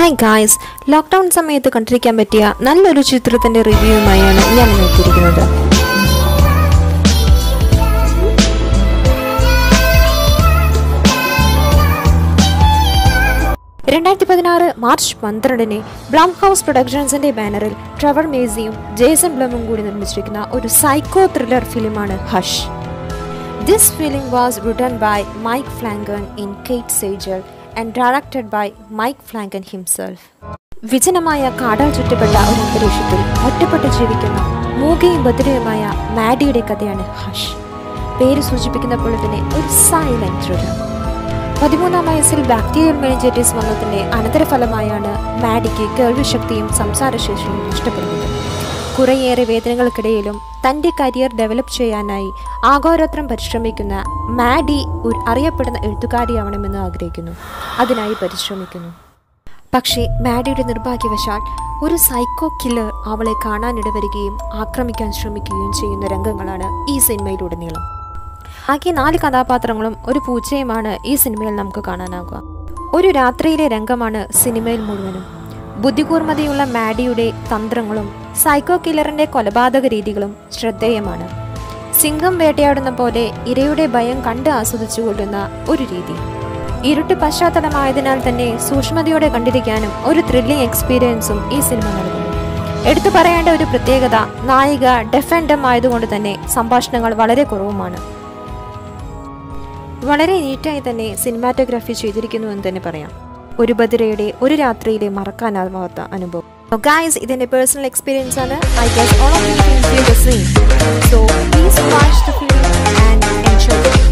hi guys lockdown സമയത്ത് കണ്ടിരിക്കാൻ പറ്റിയ നല്ലൊരു ചിത്രത്തിന്റെ റിവ്യൂവുമായാണ് ഞാൻ ഇന്ന് എത്തിയിരിക്കുന്നത് രണ്ടായിരത്തി പതിനാറ് മാർച്ച് പന്ത്രണ്ടിന് ബ്ലം ഹൗസ് പ്രൊഡക്ഷൻസിന്റെ ബാനറിൽ ട്രവർ മേസിയും ജേസൺ ബ്ലമും കൂടി നിർമ്മിച്ചിരിക്കുന്ന ഒരു സൈക്കോ ത്രില്ലർ ഫിലിമാണ് Hush this film was written by Mike Flanagan in Kate Siegel and directed by Mike Flanagan himself വിജനമായ കാടാൽ ചുറ്റപ്പെട്ട ഒരു അന്തരീക്ഷത്തിൽ ഒറ്റപ്പെട്ട് ജീവിക്കുന്ന മൂകയും ബദിരയുമായ മാഡിയുടെ കഥയാണ് ഹഷ് പേര് സൂചിപ്പിക്കുന്ന പോലെ തന്നെ ഒരു സൈലന്റ് ത്രില്ലർ പതിമൂന്നാം വയസ്സിൽ ബാക്ടീരിയൽ മെനിഞ്ചൈറ്റിസ് വന്നതിന്റെ അനന്തരഫലമായാണ് മാഡിക്ക് കേൾവിശക്തിയും സംസാരശേഷിയും നഷ്ടപ്പെടുന്നത് കുറേയേറെ വേദനകൾക്കിടയിലും തന്റെ കരിയർ ഡെവലപ്പ് ചെയ്യാനായി ആഘോരാത്രം പരിശ്രമിക്കുന്ന മാഡി ഒരു അറിയപ്പെടുന്ന എഴുത്തുകാരിയാവണമെന്ന് ആഗ്രഹിക്കുന്നു അതിനായി പരിശ്രമിക്കുന്നു പക്ഷേ മാഡിയുടെ നിർഭാഗ്യവശാൽ ഒരു സൈക്കോ കില്ലർ അവളെ കാണാനിടവരികയും ആക്രമിക്കാൻ ശ്രമിക്കുകയും ചെയ്യുന്ന രംഗങ്ങളാണ് ഈ സിനിമയിലുടനീളം ആകെ നാല് കഥാപാത്രങ്ങളും ഒരു പൂച്ചയുമാണ് ഈ സിനിമയിൽ നമുക്ക് കാണാനാകുക ഒരു രാത്രിയിലെ രംഗമാണ് സിനിമയിൽ മുഴുവനും ബുദ്ധികൂർമ്മതയുള്ള മാഡിയുടെ തന്ത്രങ്ങളും സൈക്കോ കില്ലറിന്റെ കൊലപാതക രീതികളും ശ്രദ്ധേയമാണ് സിംഹം വേട്ടയാടുന്ന പോലെ ഇരയുടെ ഭയം കണ്ട് ആസ്വദിച്ചു കൊള്ളുന്ന ഒരു രീതി ഇരുട്ട് പശ്ചാത്തലമായതിനാൽ തന്നെ സൂക്ഷ്മതയോടെ കണ്ടിരിക്കാനും ഒരു ത്രില്ലിംഗ് എക്സ്പീരിയൻസും ഈ സിനിമ നൽകുന്നു എടുത്തു പറയേണ്ട ഒരു പ്രത്യേകത നായിക ഡെഫൻഡം ആയതുകൊണ്ട് തന്നെ സംഭാഷണങ്ങൾ വളരെ കുറവുമാണ് വളരെ നീറ്റായി തന്നെ സിനിമാറ്റോഗ്രാഫി ചെയ്തിരിക്കുന്നു എന്ന് തന്നെ പറയാം ഒരു ബദിരയുടെ ഒരു രാത്രിയിലെ മറക്കാനാവാത്ത അനുഭവം ഗായ്സ് ഇതിന്റെ പേഴ്സണൽ എക്സ്പീരിയൻസ് ആണ് I guess all of you feel the same so please watch the film and enjoy